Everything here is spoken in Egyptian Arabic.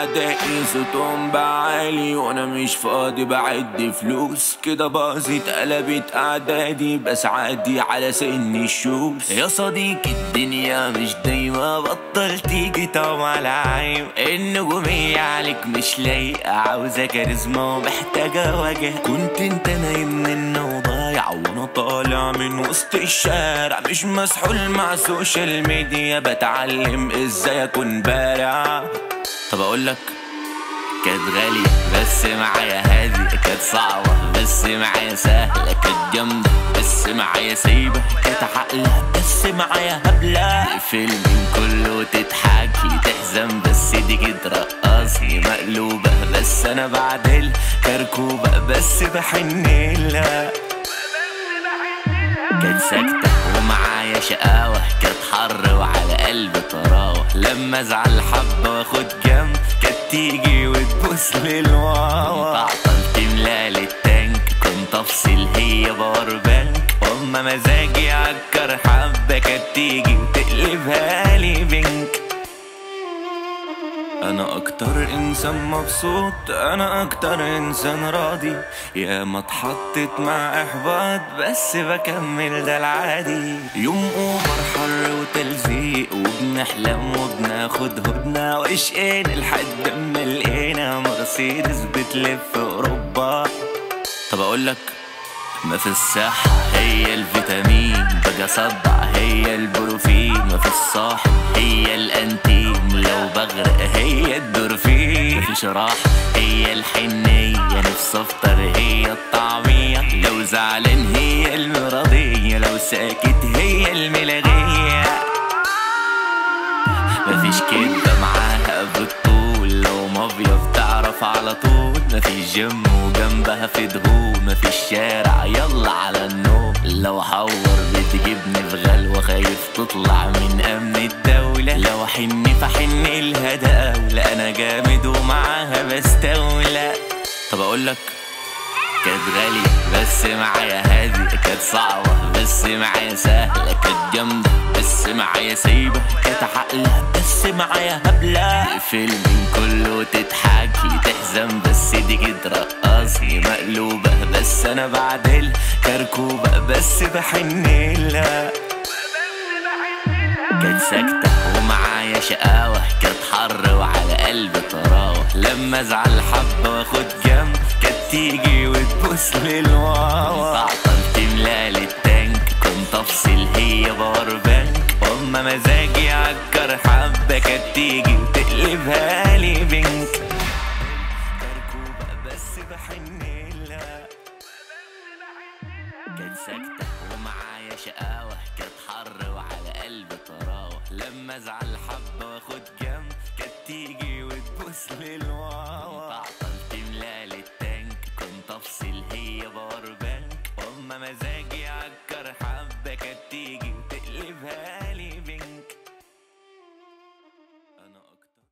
أعدائي صوتهم بعالي وأنا مش فاضي بعد فلوس كده باظت قلبت أعدادي بس عادي على سن الشوز يا صديقي الدنيا مش دايما بطل تيجي طعم على عيب النجومية عليك مش لايقة عاوزة كاريزما ومحتاجة وجه كنت انت نايم من وضايع وانا طالع من وسط الشارع مش مسحول مع السوشيال ميديا بتعلم ازاي اكون بارع طب اقول لك كانت غالية بس معايا هادية كانت صعبة بس معايا سهلة كانت جامدة بس معايا سايبة كانت عقلة بس معايا هبلة فيلم كله تضحك لي تحزن بس دي كده رقصني مقلوبة بس انا بعدل كركوبة بس بحن لها كانت ساكتة ومعايا شقاوة كانت حر وعلى قلبي طراوة لما ازعل حبة واخد جنب كانت تيجي وتبوس للواوا تعطل تملالي التانك كنت افصل هي باور بانك واما مزاجي عكر حبة كانت تيجي وتقلبها لي بنك انا اكتر انسان مبسوط انا اكتر انسان راضي يا ما اتحطت مع احباط بس بكمل ده العادي يوم اوفر حر وتلزيق وبنحلم وبناخد هدنة واشقين لحد ما لقينا مرسيدس بتلف اوروبا طب اقول لك ما في الصحة هي الفيتامين بقى صدع هي البروفين ما في الصاح هي الانتيم لو بغرق هي الدورفين مفيش راحة هي الحنية نفسي افطر هي الطعمية لو زعلان هي المرضية لو ساكت هي الملغية مفيش كدبة معاها بالطول لو مافيا بتعرف على طول مفيش جيم وجنبها في دهون مفيش شارع يلا على النوم لو حور بتجيبني في غلوة خايف تطلع من أمن الدولة لو حن فحن لها دولة أنا جامد ومعاها بستولى طب أقولك كانت غالية بس معايا هادية كانت صعبة بس معايا سهلة كانت جامدة بس معايا سايبة كانت عقلة بس معايا هبلة فيلم كله تضحك لي تحزن بس دي كده رقصني مقلوبة بس أنا بعدل كركوبة بس بحن لها كانت ساكتة ومعايا شقاوة كانت حر وعلى قلبي طراوة لما ازعل حبة واخد جنب كانت تيجي وتبوس للواوا تعطل تملالي التانك كنت افصل هي باور بانك واما مزاجي عكر حبة كانت تيجي وتقلبها لي بنك كركوبة بس بحن لها كانت ساكتة ومعايا شقاوة كانت حر وعلى قلبي طراوة لما ازعل حبة واخد جنب كانت تيجي وتبوس للواوا